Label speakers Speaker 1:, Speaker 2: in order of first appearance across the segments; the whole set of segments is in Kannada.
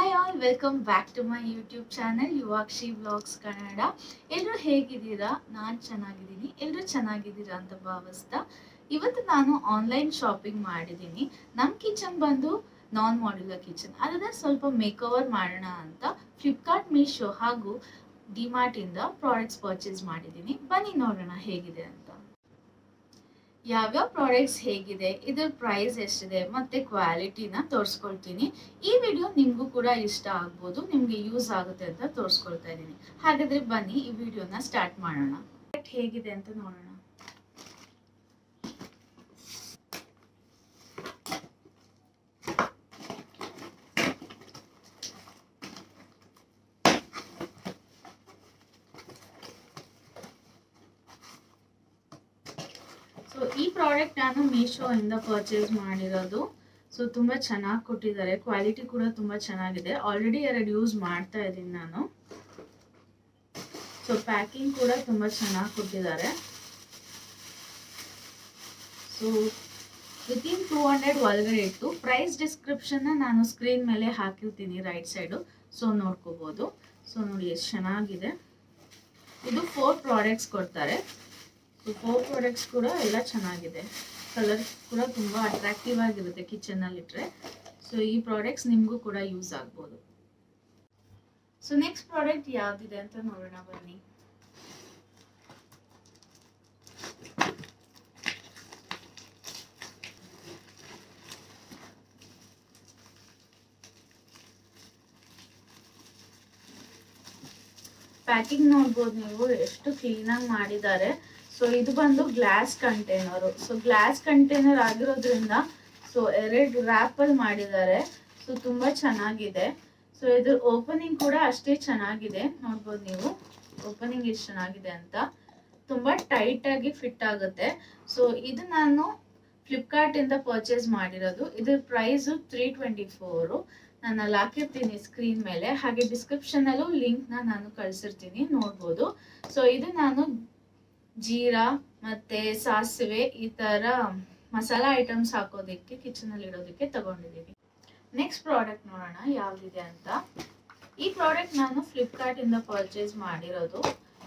Speaker 1: hi all welcome back to my YouTube channel Yuvakshi vlogs Kannada ಎಲ್ಲರೂ ಹೇಗಿದ್ದೀರಾ ನಾನು ಚೆನ್ನಾಗಿದ್ದೀನಿ ಎಲ್ಲರೂ ಚೆನ್ನಾಗಿದ್ದೀರಾ ಅಂತ ಭಾವಿಸ್ತಾ ಇವತ್ತು ನಾನು ಆನ್ಲೈನ್ ಶಾಪಿಂಗ್ ಮಾಡಿದ್ದೀನಿ ನಮ್ಮ ಕಿಚನ್ ಬಂದು ನಾನ್ ಮಾಡ್ಯುಲರ್ ಕಿಚನ್ ಅದನ್ನ ಸ್ವಲ್ಪ ಮೇಕ್ ಓವರ್ ಮಾಡೋಣ ಅಂತ ಫ್ಲಿಪ್ಕಾರ್ಟ್ ಮೀಶೋ ಹಾಗೂ ಡಿಮಾರ್ಟಿಂದ ಪ್ರಾಡಕ್ಟ್ಸ್ ಪರ್ಚೇಸ್ ಮಾಡಿದ್ದೀನಿ ಬನ್ನಿ ನೋಡೋಣ ಹೇಗಿದೆ ಅಂತ ಯಾವ್ಯಾವ ಪ್ರಾಡಕ್ಟ್ಸ್ ಹೇಗಿದೆ ಇದ್ರ ಪ್ರೈಸ್ ಎಷ್ಟಿದೆ ಮತ್ತೆ ಕ್ವಾಲಿಟಿನ ತೋರಿಸ್ಕೊಳ್ತೀನಿ ಈ ವಿಡಿಯೋ ನಿಮಗೂ ಕೂಡ ಇಷ್ಟ ಆಗ್ಬೋದು ನಿಮ್ಗೆ ಯೂಸ್ ಆಗುತ್ತೆ ಅಂತ ತೋರಿಸ್ಕೊಳ್ತಾ ಇದ್ದೀನಿ ಹಾಗಾದ್ರೆ ಬನ್ನಿ ಈ ವಿಡಿಯೋನ ಸ್ಟಾರ್ಟ್ ಮಾಡೋಣ Product ಹೇಗಿದೆ ಅಂತ ನೋಡೋಣ ಸೊ ಈ ಪ್ರಾಡಕ್ಟ್ ನಾನು ಮೀಶೋ ಇಂದ ಪರ್ಚೇಸ್ ಮಾಡಿರೋದು ಸೊ ತುಂಬಾ ಚೆನ್ನಾಗಿ ಕೊಟ್ಟಿದ್ದಾರೆ ಕ್ವಾಲಿಟಿ ಕೂಡ ತುಂಬಾ ಚೆನ್ನಾಗಿದೆ ಆಲ್ರೆಡಿ ಎರಡು ಯೂಸ್ ಮಾಡ್ತಾ ಇದ್ದೀನಿ ನಾನು ಸೊ ಪ್ಯಾಕಿಂಗ್ ಕೂಡ ತುಂಬಾ ಚೆನ್ನಾಗಿ ಕೊಟ್ಟಿದ್ದಾರೆ ಸೊ ವಿತಿನ್ ಟೂ ಹಂಡ್ರೆಡ್ ಒಳಗಡೆ ಇತ್ತು ಪ್ರೈಸ್ ಡಿಸ್ಕ್ರಿಪ್ಷನ್ ನಾನು ಸ್ಕ್ರೀನ್ ಮೇಲೆ ಹಾಕಿರ್ತೀನಿ ರೈಟ್ ಸೈಡು ಸೊ ನೋಡ್ಕೋಬಹುದು ಸೊ ನೋಡಿ ಎಷ್ಟು ಚೆನ್ನಾಗಿದೆ ಇದು ಫೋರ್ ಪ್ರಾಡಕ್ಟ್ಸ್ ಕೊಡ್ತಾರೆ ಸೊ ಫೋರ್ ಪ್ರಾಡಕ್ಟ್ಸ್ ಕೂಡ ಎಲ್ಲ ಚೆನ್ನಾಗಿದೆ ಕಲರ್ ಕೂಡ ತುಂಬ ಅಟ್ರಾಕ್ಟಿವ್ ಆಗಿರುತ್ತೆ ಕಿಚನಲ್ಲಿ ಇಟ್ಟರೆ ಸೊ ಈ ಪ್ರಾಡಕ್ಟ್ಸ್ ನಿಮಗೂ ಕೂಡ ಯೂಸ್ ಆಗ್ಬೋದು ಸೊ ನೆಕ್ಸ್ಟ್ ಪ್ರಾಡಕ್ಟ್ ಯಾವ್ದಿದೆ ಅಂತ ನೋಡೋಣ ಬನ್ನಿ ಪ್ಯಾಕಿಂಗ್ ನೋಡ್ಬೋದು ನೀವು ಎಷ್ಟು ಕ್ಲೀನಾಗಿ ಮಾಡಿದ್ದಾರೆ ಸೊ ಇದು ಬಂದು glass container so glass container ಆಗಿರೋದ್ರಿಂದ ಸೊ ಎರಡು ರ್ಯಾಪಲ್ಲಿ ಮಾಡಿದ್ದಾರೆ ಸೊ ತುಂಬ ಚೆನ್ನಾಗಿದೆ ಸೊ ಇದ್ರ ಓಪನಿಂಗ್ ಕೂಡ ಅಷ್ಟೇ ಚೆನ್ನಾಗಿದೆ ನೋಡ್ಬೋದು ನೀವು ಓಪನಿಂಗ್ ಎಷ್ಟು ಚೆನ್ನಾಗಿದೆ ಅಂತ ತುಂಬ ಟೈಟ್ ಆಗಿ ಫಿಟ್ ಆಗುತ್ತೆ ಸೊ ಇದು ನಾನು ಫ್ಲಿಪ್ಕಾರ್ಟ್ ಇಂದ ಪರ್ಚೇಸ್ ಮಾಡಿರೋದು ಇದ್ರ ಪ್ರೈಸು ತ್ರೀ ಟ್ವೆಂಟಿ ಫೋರು ನಾನು ಅಲ್ಲಿ ಹಾಕಿರ್ತೀನಿ ಸ್ಕ್ರೀನ್ ಮೇಲೆ ಹಾಗೆ ಡಿಸ್ಕ್ರಿಪ್ಷನ್ ಅಲ್ಲೂ ಲಿಂಕ್ ನ ನಾನು ಕಳ್ಸಿರ್ತೀನಿ ನೋಡ್ಬೋದು ಸೊ ಇದು ನಾನು ಜೀರಾ ಮತ್ತೆ ಸಾಸಿವೆ ಈ ತರ ಮಸಾಲಾ ಐಟಮ್ಸ್ ಹಾಕೋದಿಕ್ಕೆ ಕಿಚನ್ ಅಲ್ಲಿ ಇಡೋದಕ್ಕೆ ತಗೊಂಡಿದ್ದೀನಿ ನೆಕ್ಸ್ಟ್ ಪ್ರಾಡಕ್ಟ್ ನೋಡೋಣ ಯಾವ್ದಿದೆ ಅಂತ ಈ ಪ್ರಾಡಕ್ಟ್ ನಾನು ಫ್ಲಿಪ್ಕಾರ್ಟ್ ಇಂದ ಪರ್ಚೇಸ್ ಮಾಡಿರೋದು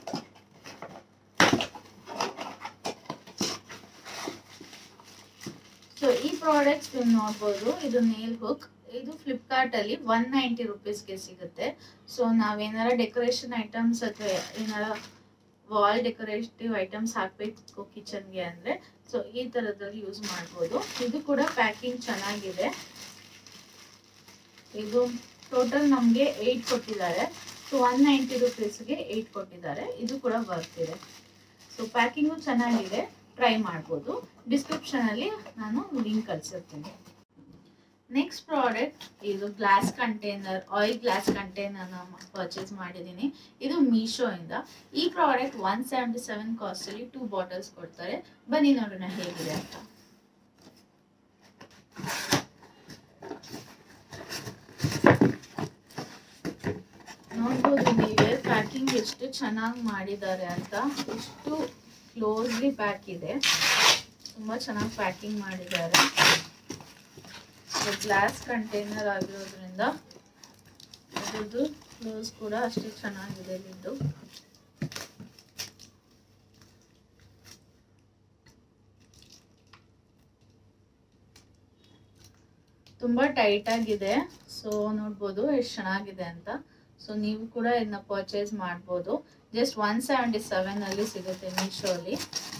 Speaker 1: ಸೊ ಈ ಪ್ರಾಡಕ್ಟ್ಸ್ ನೀವು ನೋಡ್ಬೋದು ಇದು ನೇಲ್ ಹುಕ್ ಇದು ಫ್ಲಿಪ್ಕಾರ್ಟ್ ಅಲ್ಲಿ ಒನ್ ನೈಂಟಿ ರುಪೀಸ್ಗೆ ಸಿಗುತ್ತೆ ಸೊ ನಾವೇನಾರ ಡೆಕೋರೇಷನ್ ಐಟಮ್ಸ್ ಅಥವಾ ಏನಾರ ವಾಲ್ ಡೆಕೋರೇಟಿವ್ ಐಟಮ್ಸ್ ಹಾಕ್ಬೇಕು ಕಿಚನ್ಗೆ ಅಂದ್ರೆ ಸೊ ಈ ತರದಲ್ಲಿ ಯೂಸ್ ಮಾಡ್ಬೋದು ಇದು ಕೂಡ ಪ್ಯಾಕಿಂಗ್ ಚೆನ್ನಾಗಿದೆ ಇದು ಟೋಟಲ್ ನಮಗೆ ಏಯ್ಟ್ ಕೊಟ್ಟಿದ್ದಾರೆ ಸೊ ಒನ್ ನೈಂಟಿ ರುಪೀಸ್ಗೆ ಏಯ್ಟ್ ಕೊಟ್ಟಿದ್ದಾರೆ ಇದು ಕೂಡ ಬರ್ತಿದೆ ಸೊ ಪ್ಯಾಕಿಂಗು ಚೆನ್ನಾಗಿದೆ ಟ್ರೈ ಮಾಡ್ಬೋದು ಡಿಸ್ಕ್ರಿಪ್ಷನ್ ಅಲ್ಲಿ ನಾನು ಲಿಂಕ್ ಕಳ್ಸಿರ್ತೀನಿ ನೆಕ್ಸ್ಟ್ ಪ್ರಾಡಕ್ಟ್ ಇದು glass container oil glass container purchase ಮಾಡಿದ್ದೀನಿ ಇದು ಮೀಶೋ ಇಂದ ಈ product one seventy seven cost ಅಲ್ಲಿ ಟೂ ಬಾಟಲ್ಸ್ ಕೊಡ್ತಾರೆ ಬನ್ನಿ ನೋಡೋಣ ಹೇಗಿದೆ ಅಂತ ನೋಡ್ಬೋದು ನೀವೇ ಪ್ಯಾಕಿಂಗ್ ಎಷ್ಟು ಚೆನ್ನಾಗಿ ಮಾಡಿದ್ದಾರೆ ಅಂತ ಎಷ್ಟು ಕ್ಲೋಸ್ಲಿ ಪ್ಯಾಕ್ ಇದೆ ತುಂಬಾ ಚೆನ್ನಾಗಿ ಪ್ಯಾಕಿಂಗ್ ಮಾಡಿದ್ದಾರೆ ಗ್ಲಾಸ್ ಕಂಟೈನರ್ ಆಗಿರೋದ್ರಿಂದ ಅದ್ರದ್ದು ಕ್ಲೋಸ್ ಕೂಡ ಅಷ್ಟೇ ಚೆನ್ನಾಗಿದೆ ಇದ್ದು ತುಂಬಾ ಟೈಟ್ ಆಗಿದೆ ಸೊ ನೋಡ್ಬೋದು ಎಷ್ಟು ಚೆನ್ನಾಗಿದೆ ಅಂತ ಸೊ ನೀವು ಕೂಡ ಇದನ್ನ ಪರ್ಚೇಸ್ ಮಾಡ್ಬೋದು ಜಸ್ಟ್ ಒನ್ ಸೆವೆಂಟಿ ಸೆವೆನ್ ಅಲ್ಲಿ ಸಿಗುತ್ತೆ ಮೀಶೋ ಅಲ್ಲಿ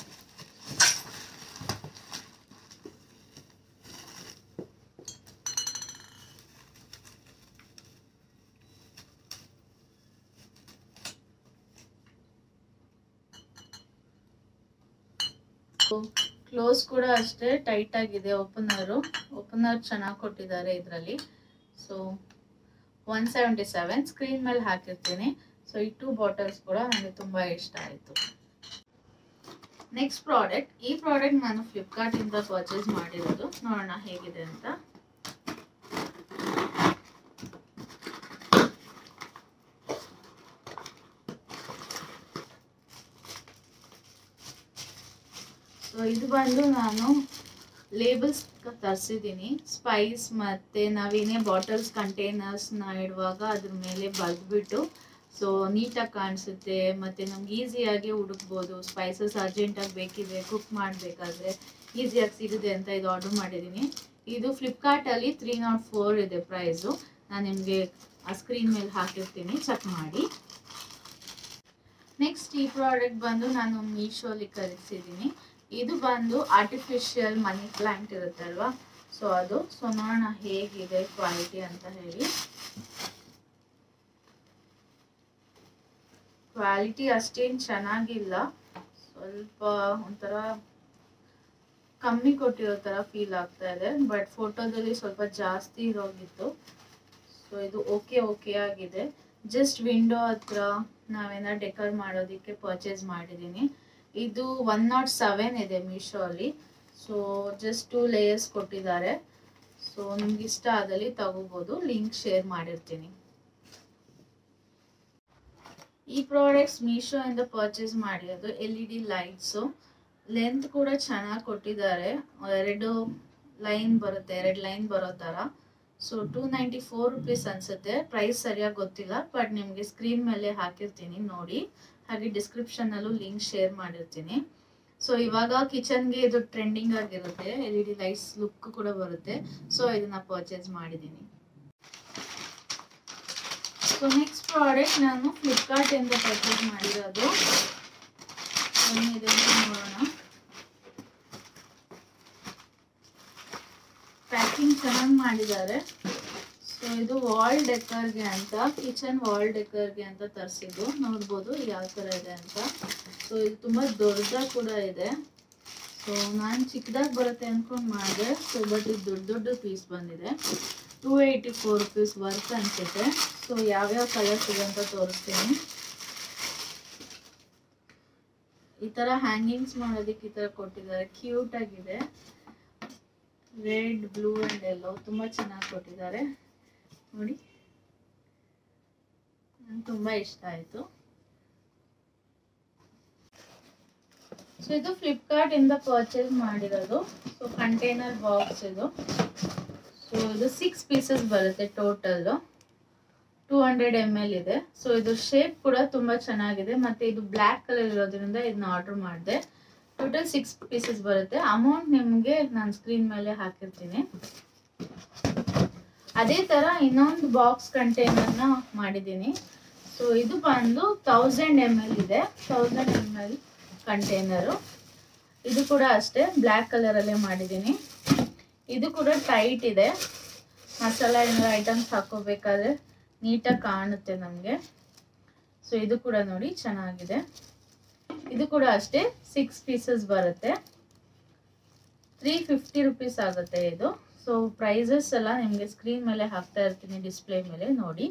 Speaker 1: ಕ್ಲೋಸ್ ಕೂಡ ಅಷ್ಟೇ ಟೈಟ್ ಆಗಿದೆ ಓಪನರು ಓಪನರ್ ಚೆನ್ನಾಗಿ ಕೊಟ್ಟಿದ್ದಾರೆ ಇದರಲ್ಲಿ so one seventy seven screen ಮೇಲೆ ಹಾಕಿರ್ತೀನಿ ಸೊ ಈ ಟೂ ಬಾಟಲ್ಸ್ ಕೂಡ ನನಗೆ ತುಂಬ ಇಷ್ಟ ಆಯಿತು ನೆಕ್ಸ್ಟ್ ಪ್ರಾಡಕ್ಟ್ ಈ ಪ್ರಾಡಕ್ಟ್ ನಾನು ಫ್ಲಿಪ್ಕಾರ್ಟ್ ಇಂದ ಪರ್ಚೇಸ್ ಮಾಡಿರೋದು ನೋಡೋಣ ಹೇಗಿದೆ ಅಂತ ಸೊ ಇದು ಬಂದು ನಾನು ಲೇಬಲ್ಸ್ ತರಿಸಿದ್ದೀನಿ ಸ್ಪೈಸ್ ಮತ್ತು ನಾವೇನೇ ಬಾಟಲ್ಸ್ ಕಂಟೈನರ್ಸ್ನ ಇಡುವಾಗ ಅದ್ರ ಮೇಲೆ ಬಗ್ಬಿಟ್ಟು ಸೊ ನೀಟಾಗಿ ಕಾಣಿಸುತ್ತೆ ಮತ್ತು ನಮ್ಗೆ ಈಸಿಯಾಗಿ ಹುಡುಕ್ಬೋದು ಸ್ಪೈಸಸ್ ಅರ್ಜೆಂಟಾಗಿ ಬೇಕಿದೆ ಕುಕ್ ಮಾಡಬೇಕಾದ್ರೆ ಈಸಿಯಾಗಿ ಸಿಗುತ್ತೆ ಅಂತ ಇದು ಆರ್ಡರ್ ಮಾಡಿದ್ದೀನಿ ಇದು ಫ್ಲಿಪ್ಕಾರ್ಟಲ್ಲಿ ತ್ರೀ ನಾಟ್ ಫೋರ್ ಇದೆ ಪ್ರೈಸು ನಾನು ನಿಮಗೆ ಆ ಸ್ಕ್ರೀನ್ ಮೇಲೆ ಹಾಕಿರ್ತೀನಿ ಚೆಕ್ ಮಾಡಿ ನೆಕ್ಸ್ಟ್ ಈ ಪ್ರಾಡಕ್ಟ್ ಬಂದು ನಾನು ಮೀಶೋಲಿ ಖರೀದಿಸಿದ್ದೀನಿ ಇದು ಬಂದು ಆರ್ಟಿಫಿಷಿಯಲ್ ಮನಿ ಪ್ಲಾಂಟ್ ಇರುತ್ತಲ್ವಾ ಸೊ ಅದು ಸೊ ನೋಡೋಣ ಹೇಗಿದೆ ಕ್ವಾಲಿಟಿ ಅಂತ ಹೇಳಿ ಕ್ವಾಲಿಟಿ ಅಷ್ಟೇನು ಚೆನ್ನಾಗಿಲ್ಲ ಸ್ವಲ್ಪ ಒಂಥರ ಕಮ್ಮಿ ಕೊಟ್ಟಿರೋ ಥರ ಫೀಲ್ ಆಗ್ತಾ ಇದೆ ಬಟ್ ಫೋಟೋದಲ್ಲಿ ಸ್ವಲ್ಪ ಜಾಸ್ತಿ ಇರೋಗಿತ್ತು ಸೊ ಇದು ಓಕೆ ಓಕೆ ಆಗಿದೆ ಜಸ್ಟ್ ವಿಂಡೋ ಹತ್ರ ನಾವೇನಾದ್ರು ಡೆಕೋರ್ ಮಾಡೋದಕ್ಕೆ ಪರ್ಚೇಸ್ ಮಾಡಿದ್ದೀನಿ ಇದು ಒನ್ ನಾಟ್ ಸೆವೆನ್ ಇದೆ ಮೀಶೋ ಅಲ್ಲಿ ಸೊ ಜಸ್ಟ್ ಟೂ ಲೇಯರ್ಸ್ ಕೊಟ್ಟಿದ್ದಾರೆ ಸೊ ನಿಮ್ಗೆ ಇಷ್ಟ ಆದಲ್ಲಿ ತಗೋಬೋದು ಲಿಂಕ್ ಶೇರ್ ಮಾಡಿರ್ತೀನಿ ಈ ಪ್ರಾಡಕ್ಟ್ಸ್ ಮೀಶೋ ಇಂದ ಪರ್ಚೇಸ್ ಮಾಡಿರೋದು L E D lights length ಕೂಡ ಚೆನ್ನಾಗಿ ಕೊಟ್ಟಿದ್ದಾರೆ ಎರಡು ಲೈನ್ ಬರುತ್ತೆ ಎರಡು ಲೈನ್ ಬರೋ ಥರ so two ninety four rupees ಅನ್ಸುತ್ತೆ ಪ್ರೈಸ್ ಸರಿಯಾಗಿ ಗೊತ್ತಿಲ್ಲ ಬಟ್ ನಿಮಗೆ ಸ್ಕ್ರೀನ್ ಮೇಲೆ ಹಾಕಿರ್ತೀನಿ ನೋಡಿ ಹಾಗೆ ಡಿಸ್ಕ್ರಿಪ್ಷನಲ್ಲೂ ಲಿಂಕ್ ಶೇರ್ ಮಾಡಿರ್ತೀನಿ ಸೊ ಇವಾಗ ಕಿಚನ್ಗೆ ಇದು ಟ್ರೆಂಡಿಂಗ್ ಆಗಿರುತ್ತೆ L E D lights look ಕೂಡ ಬರುತ್ತೆ ಸೊ ಇದನ್ನ ಪರ್ಚೇಸ್ ಮಾಡಿದ್ದೀನಿ ಸೊ ನೆಕ್ಸ್ಟ್ ಪ್ರಾಡಕ್ಟ್ ನಾನು ಫ್ಲಿಪ್ಕಾರ್ಟ್ ಇಂದ ಪರ್ಚೇಸ್ ಮಾಡಿರೋದು ಏನಿದೆ ಅಂತ ನೋಡೋಣ ಪ್ಯಾಕಿಂಗ್ ಚೆನ್ನಾಗಿ ಮಾಡಿದ್ದಾರೆ ಸೊ ಇದು ವಾಲ್ ಡೆಕರ್ಗೆ ಅಂತ ಕಿಚನ್ ವಾಲ್ ಡೆಕರ್ಗೆ ಅಂತ ತರಿಸಿದ್ದು ನೋಡ್ಬೋದು ಯಾವ ಥರ ಇದೆ ಅಂತ ಸೊ ಇದು ತುಂಬ ದೊಡ್ಡದಾಗಿ ಕೂಡ ಇದೆ ಸೊ ನಾನು ಚಿಕ್ಕದಾಗಿ ಬರುತ್ತೆ ಅಂದ್ಕೊಂಡು ಮಾಡಿದೆ ಸೊ ಬಟ್ ಇದು ದೊಡ್ಡ ದೊಡ್ಡ ಪೀಸ್ ಬಂದಿದೆ two eighty four rupees worth ಅನಿಸುತ್ತೆ ಸೊ ಯಾವ್ಯಾವ ಕಲರ್ಸ್ ಇದೆ ಅಂತ ತೋರಿಸ್ತೀನಿ ಈ ಥರ ಹ್ಯಾಂಗಿಂಗ್ಸ್ ಮಾಡೋದಕ್ಕೆ ಈ ಥರ ಕೊಟ್ಟಿದ್ದಾರೆ ಕ್ಯೂಟ್ ಆಗಿದೆ ರೆಡ್ ಬ್ಲೂ ಆ್ಯಂಡ್ ಎಲ್ಲೋ ತುಂಬ ಚೆನ್ನಾಗಿ ಕೊಟ್ಟಿದ್ದಾರೆ ನೋಡಿ ನಂಗೆ ತುಂಬ ಇಷ್ಟ ಆಯಿತು ಸೊ ಇದು ಫ್ಲಿಪ್ಕಾರ್ಟ್ ಇಂದ ಪರ್ಚೇಸ್ ಮಾಡಿರೋದು ಸೊ ಕಂಟೈನರ್ ಬಾಕ್ಸ್ ಇದು ಸೊ ಇದು ಸಿಕ್ಸ್ ಪೀಸಸ್ ಬರುತ್ತೆ total two hundred M L ಇದೆ ಸೊ ಇದು ಶೇಪ್ ಕೂಡ ತುಂಬಾ ಚೆನ್ನಾಗಿದೆ ಮತ್ತೆ ಇದು ಬ್ಲ್ಯಾಕ್ ಕಲರ್ ಇರೋದ್ರಿಂದ ಇದನ್ನ ಆರ್ಡರ್ ಮಾಡಿದೆ ಟೋಟಲ್ ಸಿಕ್ಸ್ ಪೀಸಸ್ ಬರುತ್ತೆ ಅಮೌಂಟ್ ನಿಮಗೆ ನಾನು ಸ್ಕ್ರೀನ್ ಮೇಲೆ ಹಾಕಿರ್ತೀನಿ ಅದೇ ತರ ಇನ್ನೊಂದು ಬಾಕ್ಸ್ ಕಂಟೈನರ್ನ ಮಾಡಿದ್ದೀನಿ ಸೊ ಇದು ಬಂದು ತೌಸಂಡ್ ಎಮ್ ಎಲ್ ಇದೆ ತೌಸಂಡ್ ಎಮ್ ಎಲ್ ಕಂಟೈನರು ಇದು ಕೂಡ ಅಷ್ಟೇ ಬ್ಲ್ಯಾಕ್ ಕಲರಲ್ಲೇ ಮಾಡಿದ್ದೀನಿ ಇದು ಕೂಡ ಟೈಟ್ ಇದೆ ಮಸಾಲ ಏನಾದ್ರು ಐಟಮ್ಸ್ ಹಾಕೋಬೇಕಾದ್ರೆ ನೀಟಾಗಿ ಕಾಣುತ್ತೆ ನಮಗೆ ಸೊ ಇದು ಕೂಡ ನೋಡಿ ಚೆನ್ನಾಗಿದೆ ಇದು ಕೂಡ ಅಷ್ಟೇ ಸಿಕ್ಸ್ ಪೀಸಸ್ ಬರುತ್ತೆ ತ್ರೀ ಫಿಫ್ಟಿ ರುಪೀಸ್ ಆಗುತ್ತೆ ಇದು ಸೊ ಪ್ರೈಸಸ್ ಎಲ್ಲ ನಿಮಗೆ ಸ್ಕ್ರೀನ್ ಮೇಲೆ ಹಾಕ್ತಾ ಇರ್ತೀನಿ ಡಿಸ್ಪ್ಲೇ ಮೇಲೆ ನೋಡಿ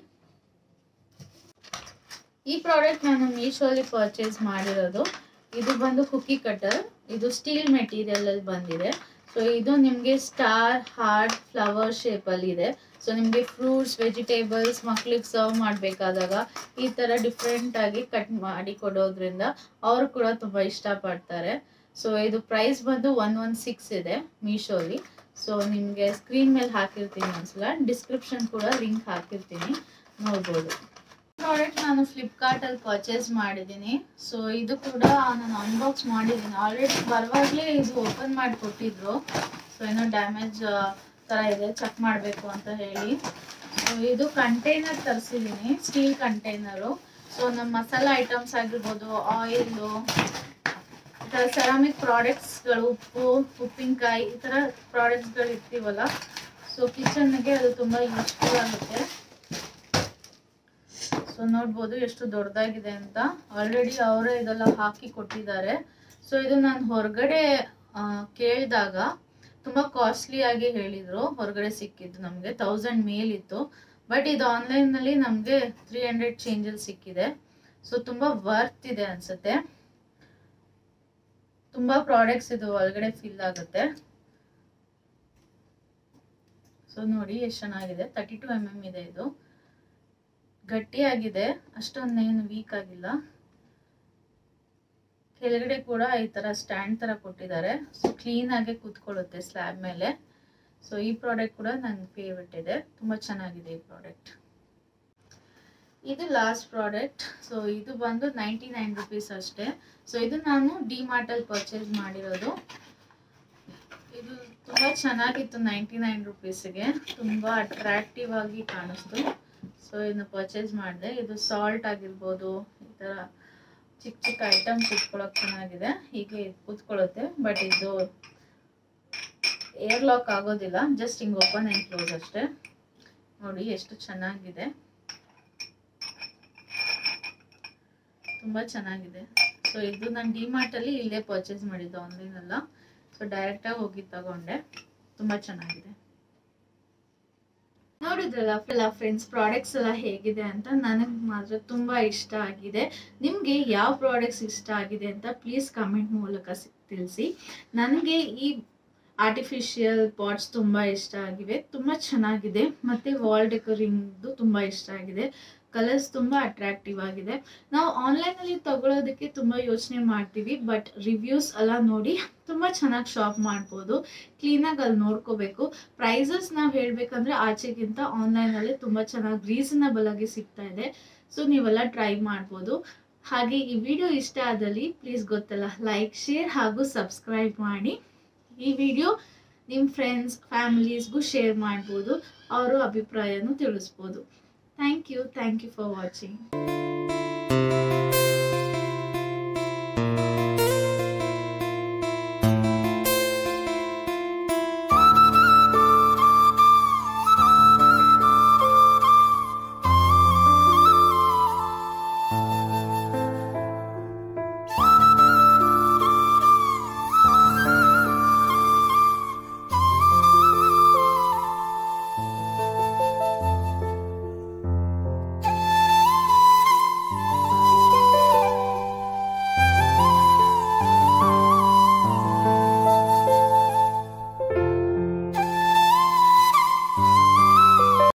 Speaker 1: ಈ ಪ್ರಾಡಕ್ಟ್ ನಾನು ಮೀಶೋಲಿ ಪರ್ಚೇಸ್ ಮಾಡಿರೋದು ಇದು ಬಂದು ಕುಕ್ಕಿ ಕಟರ್ ಇದು ಸ್ಟೀಲ್ ಮೆಟೀರಿಯಲ್ ಅಲ್ಲಿ ಬಂದಿದೆ ಸೊ ಇದು ನಿಮಗೆ ಸ್ಟಾರ್ ಹಾರ್ಟ್ ಫ್ಲವರ್ ಶೇಪ್ ಅಲ್ಲಿ ಇದೆ ಸೊ ನಿಮಗೆ ಫ್ರೂಟ್ಸ್ ವೆಜಿಟೇಬಲ್ಸ್ ಮಕ್ಳಿಗೆ ಸರ್ವ್ ಮಾಡಬೇಕಾದಾಗ ಈ ತರ ಡಿಫ್ರೆಂಟ್ ಆಗಿ ಕಟ್ ಮಾಡಿ ಕೊಡೋದ್ರಿಂದ ಅವರು ಕೂಡ ತುಂಬಾ ಇಷ್ಟಪಡ್ತಾರೆ ಸೊ ಇದು ಪ್ರೈಸ್ ಬಂದು ಒನ್ ಒನ್ ಸಿಕ್ಸ್ ಇದೆ ಮೀಶೋಲಿ ಸೊ ನಿಮಗೆ ಸ್ಕ್ರೀನ್ ಮೇಲೆ ಹಾಕಿರ್ತೀನಿ ಒಂದ್ಸಲ ಡಿಸ್ಕ್ರಿಪ್ಷನ್ ಕೂಡ ಲಿಂಕ್ ಹಾಕಿರ್ತೀನಿ ನೋಡ್ಬೋದು ಪ್ರಾಡಕ್ಟ್ ನಾನು ಫ್ಲಿಪ್ಕಾರ್ಟ್ ಅಲ್ಲಿ ಪರ್ಚೇಸ್ ಮಾಡಿದ್ದೀನಿ ಸೊ ಇದು ಕೂಡ ನಾನು ಅನ್ಬಾಕ್ಸ್ ಮಾಡಿದ್ದೀನಿ ಆಲ್ರೆಡಿ ಬರುವಾಗಲೇ ಇದು ಓಪನ್ ಮಾಡಿ ಕೊಟ್ಟಿದ್ರು ಸೊ ಏನೋ ಡ್ಯಾಮೇಜ್ ಥರ ಇದೆ ಚೆಕ್ ಮಾಡಬೇಕು ಅಂತ ಹೇಳಿ ಸೊ ಇದು ಕಂಟೈನರ್ ತರಿಸಿದ್ದೀನಿ ಸ್ಟೀಲ್ ಕಂಟೈನರು ಸೊ ನಮ್ಮ ಮಸಾಲ ಐಟಮ್ಸ್ ಆಗಿರ್ಬೋದು ಆಯಿಲು ಈ ಥರ ಸೆರಾಮಿಕ್ ಪ್ರಾಡಕ್ಟ್ಸ್ಗಳು ಉಪ್ಪು ಉಪ್ಪಿನಕಾಯಿ ಈ ಥರ ಪ್ರಾಡಕ್ಟ್ಸ್ಗಳು ಇರ್ತೀವಲ್ಲ ಸೊ ಕಿಚನ್ಗೆ ಅದು ತುಂಬ ಯೂಸ್ಫುಲ್ ಆಗುತ್ತೆ ಸೊ ನೋಡ್ಬೋದು ಎಷ್ಟು ದೊಡ್ಡದಾಗಿದೆ ಅಂತ ಆಲ್ರೆಡಿ ಅವರೇ ಇದೆಲ್ಲ ಹಾಕಿ ಕೊಟ್ಟಿದ್ದಾರೆ ಸೊ ಇದು ನಾನು ಹೊರಗಡೆ ಕೇಳಿದಾಗ ತುಂಬಾ ಕಾಸ್ಟ್ಲಿ ಆಗಿ ಹೇಳಿದ್ರು ಹೊರಗಡೆ ಸಿಕ್ಕಿದ್ದು ನಮಗೆ ತೌಸಂಡ್ ಮೇಲಿತ್ತು ಬಟ್ ಇದು ಆನ್ಲೈನ್ ನಲ್ಲಿ ನಮಗೆ ತ್ರೀ ಹಂಡ್ರೆಡ್ ಚೇಂಜಲ್ಲಿ ಸಿಕ್ಕಿದೆ ಸೊ ತುಂಬಾ ವರ್ತ್ ಇದೆ ಅನ್ಸುತ್ತೆ ತುಂಬಾ ಪ್ರಾಡಕ್ಟ್ಸ್ ಇದು ಒಳಗಡೆ ಫಿಲ್ ಆಗುತ್ತೆ ಸೊ ನೋಡಿ ಎಷ್ಟು ಚೆನ್ನಾಗಿದೆ ತರ್ಟಿ ಟು ಎಮ್ ಎಮ್ ಇದೆ ಇದು ಗಟ್ಟಿಯಾಗಿದೆ ಅಷ್ಟೊಂದೇನು ವೀಕ್ ಆಗಿಲ್ಲ ಕೆಳಗಡೆ ಕೂಡ ಈ ತರ ಸ್ಟ್ಯಾಂಡ್ ತರ ಕೊಟ್ಟಿದ್ದಾರೆ ಸೊ ಕ್ಲೀನ್ ಆಗಿ ಕೂತ್ಕೊಳ್ಳುತ್ತೆ ಸ್ಲ್ಯಾಬ್ ಮೇಲೆ ಸೊ ಈ ಪ್ರಾಡಕ್ಟ್ ಕೂಡ ನಂಗೆ ಫೇವ್ರೆಟ್ ಇದೆ ತುಂಬಾ ಚೆನ್ನಾಗಿದೆ ಈ ಪ್ರಾಡಕ್ಟ್ ಇದು ಲಾಸ್ಟ್ ಪ್ರಾಡಕ್ಟ್ ಸೊ ಇದು ಬಂದು ನೈಂಟಿ ನೈನ್ ರುಪೀಸ್ ಅಷ್ಟೇ ಸೊ ಇದು ನಾನು ಡಿ ಮಾರ್ಟಲ್ಲಿ ಪರ್ಚೇಸ್ ಮಾಡಿರೋದು ಇದು ತುಂಬಾ ಚೆನ್ನಾಗಿತ್ತು ನೈಂಟಿ ನೈನ್ ರುಪೀಸ್ಗೆ ತುಂಬಾ ಅಟ್ರಾಕ್ಟಿವ್ ಆಗಿ ಕಾಣಿಸ್ತು ಸೊ ಇದನ್ನ ಪರ್ಚೇಸ್ ಮಾಡಿದೆ ಇದು ಸಾಲ್ಟ್ ಆಗಿರ್ಬೋದು ಈ ಥರ ಚಿಕ್ಕ ಚಿಕ್ಕ ಐಟಮ್ ಕುತ್ಕೊಳ್ಳೋಕೆ ಚೆನ್ನಾಗಿದೆ ಹೀಗೆ ಕೂತ್ಕೊಳ್ಳುತ್ತೆ ಬಟ್ ಇದು ಏರ್ ಲಾಕ್ ಆಗೋದಿಲ್ಲ ಜಸ್ಟ್ ಹಿಂಗೆ ಓಪನ್ ಆ್ಯಂಡ್ ಕ್ಲೋಸ್ ಅಷ್ಟೇ ನೋಡಿ ಎಷ್ಟು ಚೆನ್ನಾಗಿದೆ ತುಂಬ ಚೆನ್ನಾಗಿದೆ ಸೊ ಇದು ನಾನು ಡಿಮಾರ್ಟಲ್ಲಿ ಇಲ್ಲೇ ಪರ್ಚೇಸ್ ಮಾಡಿದ್ದು ಆನ್ಲೈನ್ ಅಲ್ಲ ಸೊ ಡೈರೆಕ್ಟಾಗಿ ಹೋಗಿ ತಗೊಂಡೆ ತುಂಬ ಚೆನ್ನಾಗಿದೆ ನೋಡಿದ್ರಲ್ಲ ಫ್ರೆಂಡ್ಸ್ ಪ್ರಾಡಕ್ಟ್ಸ್ ಎಲ್ಲ ಹೇಗಿದೆ ಅಂತ ನನಗೆ ಮಾತ್ರ ತುಂಬಾ ಇಷ್ಟ ಆಗಿದೆ ನಿಮಗೆ ಯಾವ ಪ್ರಾಡಕ್ಟ್ಸ್ ಇಷ್ಟ ಆಗಿದೆ ಅಂತ ಪ್ಲೀಸ್ ಕಮೆಂಟ್ ಮೂಲಕ ಸಿ- ತಿಳಿಸಿ ನನಗೆ ಈ ಆರ್ಟಿಫಿಷಿಯಲ್ ಪಾಟ್ಸ್ ತುಂಬಾ ಇಷ್ಟ ಆಗಿವೆ ತುಂಬಾ ಚೆನ್ನಾಗಿದೆ ಮತ್ತೆ ವಾಲ್ ಡೆಕೋರಿಂಗ್ದು ತುಂಬಾ ಇಷ್ಟ ಆಗಿದೆ ಕಲರ್ಸ್ ತುಂಬಾ ಅಟ್ರಾಕ್ಟಿವ್ ಆಗಿದೆ ನಾವು ಆನ್ಲೈನ್ ಅಲ್ಲಿ ತಗೊಳ್ಳೋದಕ್ಕೆ ತುಂಬಾ ಯೋಚನೆ ಮಾಡ್ತೀವಿ ಬಟ್ ರಿವ್ಯೂಸ್ ಎಲ್ಲ ನೋಡಿ ತುಂಬಾ ಚೆನ್ನಾಗಿ ಶಾಪ್ ಮಾಡ್ಬೋದು ಕ್ಲೀನಾಗಿ ಅಲ್ಲಿ ನೋಡ್ಕೋಬೇಕು ಪ್ರೈಸಸ್ ನಾವು ಹೇಳ್ಬೇಕಂದ್ರೆ ಆಚೆಗಿಂತ ಆನ್ಲೈನ್ ಅಲ್ಲಿ ತುಂಬಾ ಚೆನ್ನಾಗಿ ರೀಸನಬಲ್ ಆಗಿ ಸಿಗ್ತಾ ಇದೆ ಸೊ ನೀವೆಲ್ಲ ಟ್ರೈ ಮಾಡ್ಬೋದು ಹಾಗೆ ಈ ವಿಡಿಯೋ ಇಷ್ಟ ಆದಲ್ಲಿ ಪ್ಲೀಸ್ ಗೊತ್ತಲ್ಲ ಲೈಕ್ ಶೇರ್ ಹಾಗೂ ಸಬ್ಸ್ಕ್ರೈಬ್ ಮಾಡಿ ಈ ವಿಡಿಯೋ ನಿಮ್ಮ ಫ್ರೆಂಡ್ಸ್ ಫ್ಯಾಮಿಲೀಸ್ಗೂ ಶೇರ್ ಮಾಡ್ಬೋದು ಅವರು ಅಭಿಪ್ರಾಯನೂ ತಿಳಿಸ್ಬೋದು thank you thank you for watching